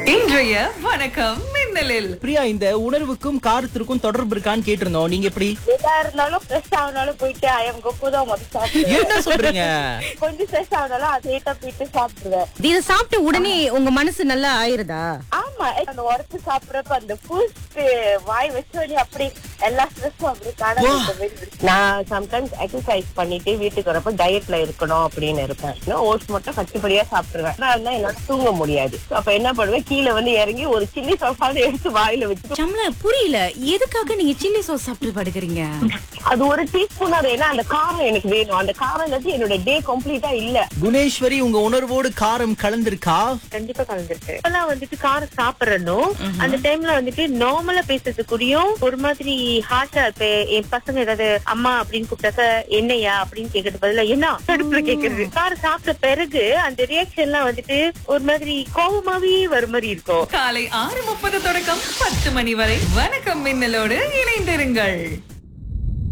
இன்றைய வணக்கம் மின்னலில் பிரியா இந்த உணர்வுக்கும் காரத்திற்கும் தொடர்பு இருக்கான்னு கேட்டிருந்தோம் நீங்க எப்படி எதா இருந்தாலும் ஃப்ரெஷ் ஆனாலும் போயிட்டு ஐயம் கொப்பு தான் முதல் சாப்பிடுவேன் என்ன சொல்றீங்க கொஞ்சம் ஃப்ரெஷ் ஆனாலும் அதேட்டா போயிட்டு சாப்பிடுவேன் இத சாப்பிட்ட உடனே உங்க மனசு நல்லா ஆயிருதா ஆமா அந்த உரத்து சாப்பிடுறப்ப அந்த பூஸ்ட் வாய் வச்ச உடனே அப்படி எல்லா ஸ்ட்ரெஸ்ஸும் அப்படி காணாம நான் சம்டைம்ஸ் எக்ஸசைஸ் பண்ணிட்டு வீட்டுக்கு வரப்ப டயட்ல இருக்கணும் அப்படின்னு இருப்பேன் ஓட்ஸ் மட்டும் கட்டுப்படியா சாப்பிடுவேன் நான் இருந்தா என்னால தூங்க முடியாது அப்ப என்ன பண்ணுவேன் கீழே வந்து இறங்கி ஒரு சில்லி சாப்பாடு எடுத்து வாயில வச்சு சம்ல புரியல எதுக்காக நீங்க சில்லி சாஸ் சாப்பிட்டு படுக்கிறீங்க அது ஒரு டீஸ்பூன் அது ஏன்னா அந்த காரம் எனக்கு வேணும் அந்த காரம் இல்லாட்டி என்னோட டே கம்ப்ளீட்டா இல்ல குணேஸ்வரி உங்க உணர்வோடு காரம் கலந்திருக்கா கண்டிப்பா கலந்துருக்கு இப்பெல்லாம் வந்துட்டு காரம் சாப்பிடணும் அந்த டைம்ல வந்துட்டு நார்மலா பேசுறதுக்குரியும் ஒரு மாதிரி ஹார்ஷா இப்ப என் பசங்க ஏதாவது அம்மா அப்படின்னு கூப்பிட்டாக்க என்னையா அப்படின்னு கேக்குறது பதிலா என்ன அடுப்புல கேக்குறது காரம் சாப்பிட்ட பிறகு அந்த ரியாக்ஷன்லாம் வந்துட்டு ஒரு மாதிரி கோபமாவே வர மாதிரி இருக்கும் காலை ஆறு முப்பது தொடக்கம் பத்து மணி வரை வணக்கம் மின்னலோடு இணைந்திருங்கள்